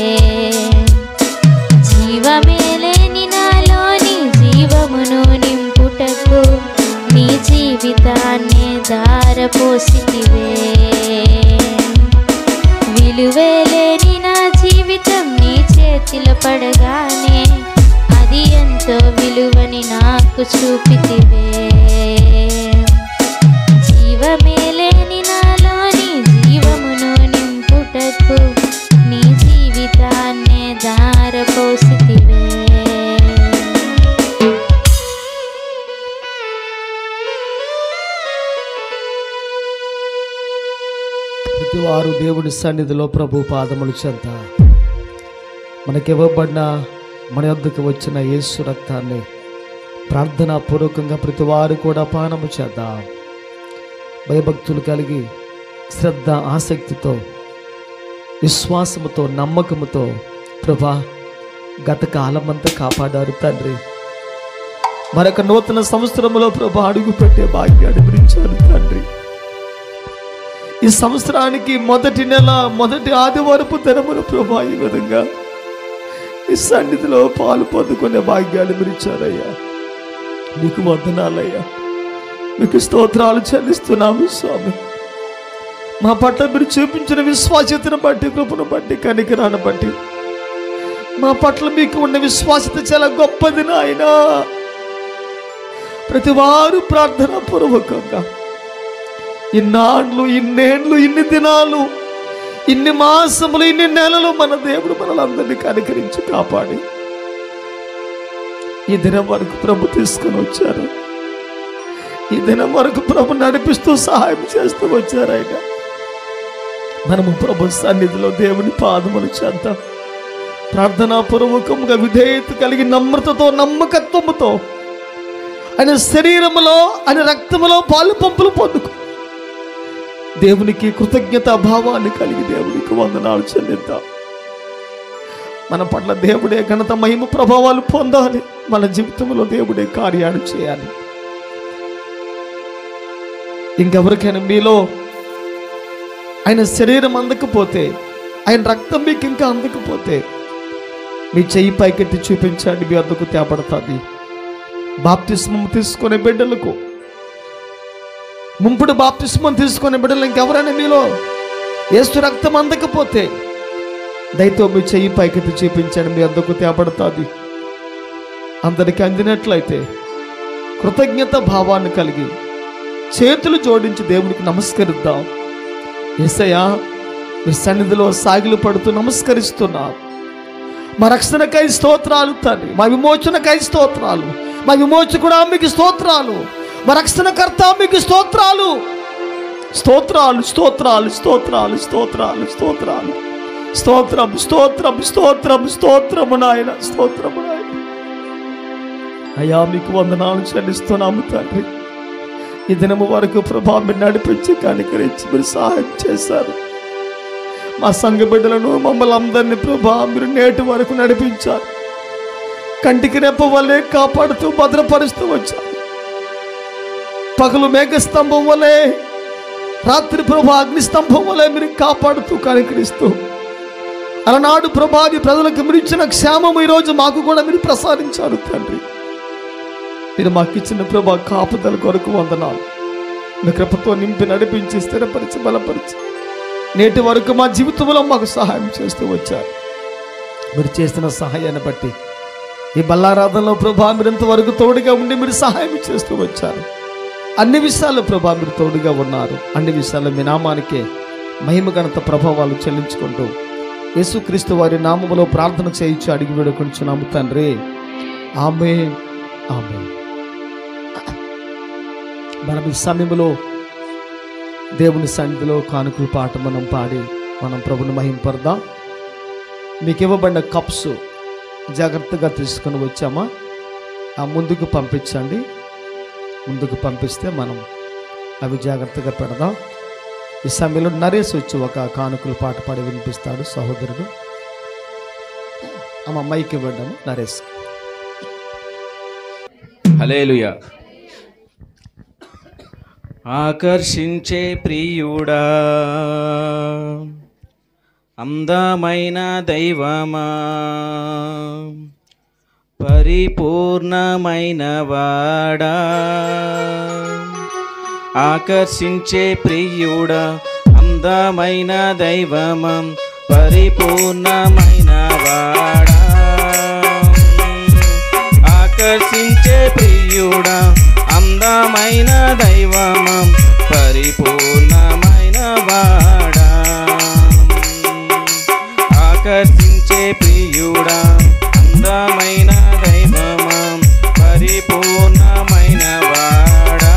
పోసితివే విలువేలేని నా జీవితం నీ చేతిలో పడగానే అది ఎంతో విలువని నాకు చూపితివే జీవమేలేని నాలోని జీవమును నింపుటకు నీ జీవితాన్నే దారపోసితివే ప్రతివారు దేవుడి సన్నిధిలో ప్రభు పాదములు చెంత మనకివ్వబడిన మన యొద్దకు వచ్చిన యేసు రక్తాన్ని ప్రార్థనా పూర్వకంగా ప్రతివారు కూడా పానము చేద్దాం భయభక్తులు కలిగి శ్రద్ధ ఆసక్తితో విశ్వాసముతో నమ్మకముతో ప్రభా గత కాలమంతా కాపాడారు తండ్రి మరొక నూతన సంవత్సరంలో ప్రభా అడుగు పెట్టే భాగ్యాన్ని గురించారు తండ్రి ఈ సంవత్సరానికి మొదటి నెల మొదటి ఆదివారపు దినమున ప్రభా ఈ విధంగా ఈ సన్నిధిలో పాలు పొందుకునే భాగ్యాలు మీరు ఇచ్చారయ్యా మీకు వందనాలయ్యా మీకు స్తోత్రాలు చెల్లిస్తున్నాము స్వామి మా పట్ల మీరు చూపించిన విశ్వాసతను బట్టి కృపను బట్టి కనికరాన్ని బట్టి మా పట్ల మీకు ఉన్న విశ్వాసత చాలా గొప్పది నాయనా ప్రతి వారు ప్రార్థన పూర్వకంగా ఇన్నాళ్ళు ఇన్నేళ్ళు ఇన్ని దినాలు ఇన్ని మాసములు ఇన్ని నెలలు మన దేవుడు మనలందరినీ కనికరించి కాపాడి ఈ దినం వరకు ప్రభు తీసుకొని వచ్చారు ఈ దినం వరకు ప్రభు నడిపిస్తూ సహాయం చేస్తూ వచ్చారు ఆయన మనము ప్రభు సన్నిధిలో దేవుని పాదములు చేద్దాం ప్రార్థనా పూర్వకంగా విధేయత కలిగి నమ్రతతో నమ్మకత్వముతో ఆయన శరీరములో ఆయన రక్తములో పాలు పంపులు పొందుకో దేవునికి కృతజ్ఞత భావాన్ని కలిగి దేవునికి వందనాలు చెల్లిద్దాం మన పట్ల దేవుడే ఘనత మహిమ ప్రభావాలు పొందాలి మన జీవితంలో దేవుడే కార్యాలు చేయాలి ఇంకెవరికైనా మీలో ఆయన శరీరం అందకపోతే ఆయన రక్తం మీకు ఇంకా అందకపోతే మీ చెయ్యి పైకెత్తి చూపించండి మీ అందుకు తేపడుతుంది బాప్తిస్మం తీసుకునే బిడ్డలకు ముంపుడు బాప్తిస్మం తీసుకునే బిడ్డలు ఇంకెవరైనా మీలో ఏసు రక్తం అందకపోతే దయతో మీ చెయ్యి పైకెత్తి చూపించండి మీ అందుకు తేపడుతుంది అందరికి అందినట్లయితే కృతజ్ఞత భావాన్ని కలిగి చేతులు జోడించి దేవునికి నమస్కరిద్దాం ఏసయ్యా మీ సన్నిధిలో సాగిలు పడుతూ నమస్కరిస్తున్నాం మా రక్షణకై స్తోత్రాలు తండ్రి మా విమోచనకై స్తోత్రాలు మా విమోచకుడా మీకు స్తోత్రాలు మా రక్షణకర్త మీకు స్తోత్రాలు స్తోత్రాలు స్తోత్రాలు స్తోత్రాలు స్తోత్రాలు స్తోత్రాలు స్తోత్రం స్తోత్రం స్తోత్రం స్తోత్రము నాయన స్తోత్రము నాయన అయ్యా మీకు వందనాలు చెల్లిస్తున్నాము తండ్రి ఈ దినము వరకు ప్రభా మీరు నడిపించి కనికరించి మీరు సహాయం చేశారు మా సంఘ బిడ్డలను మమ్మల్ని అందరినీ ప్రభా మీరు నేటి వరకు నడిపించారు కంటికి రెప్ప వల్లే కాపాడుతూ భద్రపరుస్తూ వచ్చారు పగలు మేఘస్తంభం వలె రాత్రి ప్రభా అగ్నిస్తంభం వలె మీరు కాపాడుతూ కనికరిస్తూ అలనాడు ప్రభావి ప్రజలకు మీరు ఇచ్చిన క్షేమం ఈరోజు మాకు కూడా మీరు ప్రసాదించారు తండ్రి మీరు మాకు ఇచ్చిన ప్రభా కాపుదల కొరకు వందనాలు మీ కృపతో నింపి నడిపించి స్థిరపరిచి బలపరిచి నేటి వరకు మా జీవితంలో మాకు సహాయం చేస్తూ వచ్చారు మీరు చేస్తున్న సహాయాన్ని బట్టి ఈ బల్లారాధనలో ప్రభా మీరు ఇంతవరకు తోడుగా ఉండి మీరు సహాయం చేస్తూ వచ్చారు అన్ని విషయాల్లో ప్రభా మీరు తోడుగా ఉన్నారు అన్ని విషయాల్లో మీ నామానికే మహిమ గణత ప్రభావాలు చెల్లించుకుంటూ యేసుక్రీస్తు వారి నామములో ప్రార్థన చేయించి అడిగి వేడుకొంచున్నాము తండ్రి ఆమె ఆమె మనం ఈ సమయంలో దేవుని సన్నిధిలో కానుకల పాట మనం పాడి మనం ప్రభుని మహింపడదాం మీకు ఇవ్వబడిన కప్స్ జాగ్రత్తగా తీసుకొని వచ్చామా ఆ ముందుకు పంపించండి ముందుకు పంపిస్తే మనం అవి జాగ్రత్తగా పెడదాం ఈ సమయంలో నరేష్ వచ్చి ఒక కానుకల పాట పాడి వినిపిస్తాడు సహోదరుడు అమ్మ మైక్ ఇవ్వడము నరేష్ హలేలుయా ఆకర్షించే ప్రియుడా అందమైన దైవమా పరిపూర్ణమైన వాడా ఆకర్షించే ప్రియుడా అందమైన దైవమం పరిపూర్ణమైన వాడా ఆకర్షించే ప్రియుడా అందమైన దైవమం పరిపూర్ణమైన వాడా ఆకర్షించే ప్రియుడా అందమైన దైవమం పరిపూర్ణమైన వాడా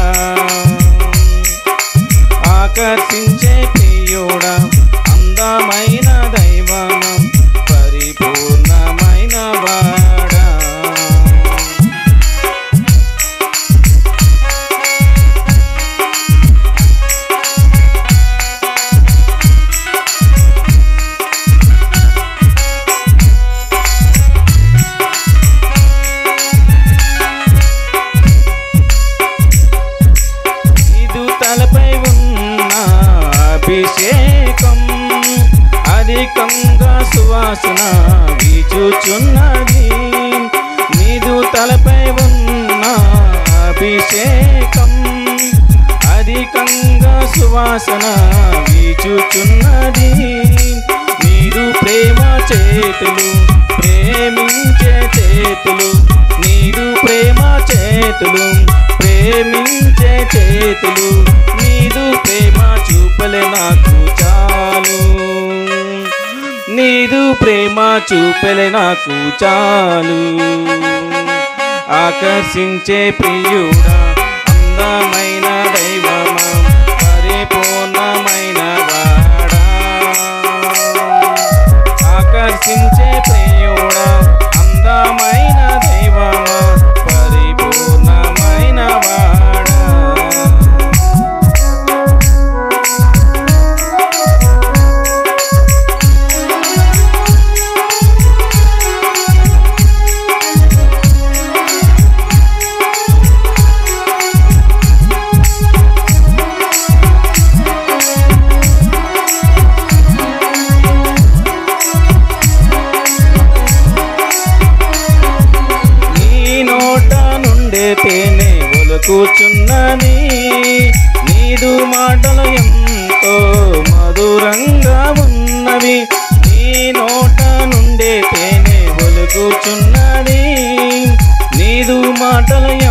ఆకర్షించే ప్రియుడా అందమైన దైవమం పరిపూర్ణమైన వాడా ఇది తలపై ఉన్న అభిషేకం అధికంగా సువాసన వీచుచున్నది నీదు తలపై ఉన్న అభిషేకం అధికంగా సువాసన వీచుచున్నది నీరు ప్రేమ చేతులు ప్రేమించే చేతులు నీరు ప్రేమ చేతులు ప్రేమించే చేతులు నీదు ప్రేమ చూపలే నాకు చాలు నీదు ప్రేమ చూపలే నాకు చాలు ఆకర్షించే ప్రియుడా అందమైన దైవమా పరిపూర్ణమైన వాడా ఆకర్షించే ప్రియుడా అందమైన దైవమా పరిపూర్ణమైన వాడా నీ నోట నుండే తేనె ఒలుకుచున్నది నీదు మాటలు ఎంతో మధురంగా ఉన్నవి నీ నోట నుండే తేనె ఒలుకుచున్నది నీదు మాటలు